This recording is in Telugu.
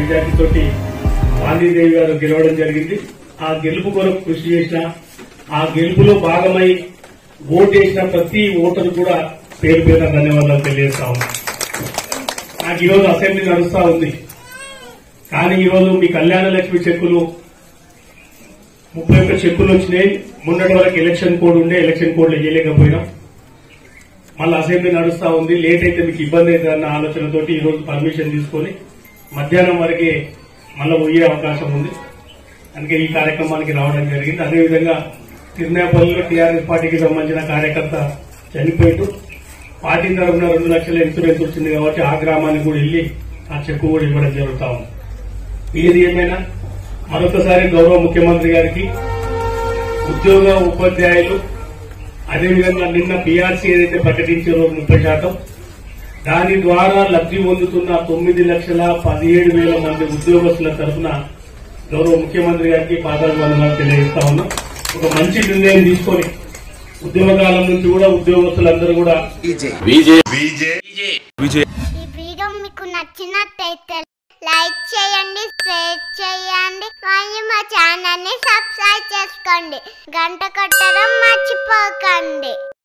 మెజార్టీతోటి గాంధీదేవి గారు గెలవడం జరిగింది ఆ గెలుపు కొరకు కృషి చేసిన ఆ గెలుపులో భాగమై ఓటేసిన ప్రతి ఓటరు కూడా పేరు పేరున ధన్యవాదాలు తెలియజేస్తా ఉన్నా నాకు ఈరోజు అసెంబ్లీ నడుస్తా ఉంది కానీ ఈరోజు మీ కళ్యాణ లక్ష్మి చెక్కులు ముప్పై ఒక్క చెక్కులు వచ్చినాయి మొన్నటి వరకు ఎలక్షన్ కోడ్ ఉండే ఎలక్షన్ కోడ్ చేయలేకపోయినాం మళ్ళీ అసెంబ్లీ నడుస్తా ఉంది లేట్ అయితే మీకు ఇబ్బంది అవుతుంది అన్న ఆలోచనతోటి ఈ రోజు పర్మిషన్ తీసుకొని మధ్యాహ్నం వరకే మళ్ళీ పోయే అవకాశం ఉంది అందుకే ఈ కార్యక్రమానికి రావడం జరిగింది అదేవిధంగా తిరునాపల్లిలో టీఆర్ఎస్ పార్టీకి సంబంధించిన కార్యకర్త చనిపోయాడు పార్టీ తరఫున రెండు లక్షల ఇన్సూరెన్స్ వచ్చింది కాబట్టి ఆ గ్రామానికి కూడా వెళ్లి ఆ చెక్కు కూడా ఇవ్వడం జరుగుతా ఉంది ఏది ఏమైనా మరొకసారి గౌరవ ముఖ్యమంత్రి గారికి ఉద్యోగ ఉపాధ్యాయులు అదేవిధంగా నిన్న పీఆర్సీ ఏదైతే ప్రకటించారో ముప్పై శాతం దాని ద్వారా లబ్ధి పొందుతున్న తొమ్మిది లక్షల పదిహేడు వేల మంది ఉద్యోగస్తుల తరఫున గౌరవ ముఖ్యమంత్రి గారికి పాదాభివందనాలు తెలియజేస్తా ఉన్నాం ఒక మంచి నిర్ణయం తీసుకొని ఉద్యోగకాలం నుంచి కూడా ఉద్యోగస్తులందరూ కూడా విజయ్ ఈ వీడియో మీకు నచ్చినట్టయితే లైక్ చేయండి షేర్ చేయండి మరియు మా ఛానల్ ని సబ్స్క్రైబ్ చేసుకోండి గంట కొట్టడం మర్చిపోకండి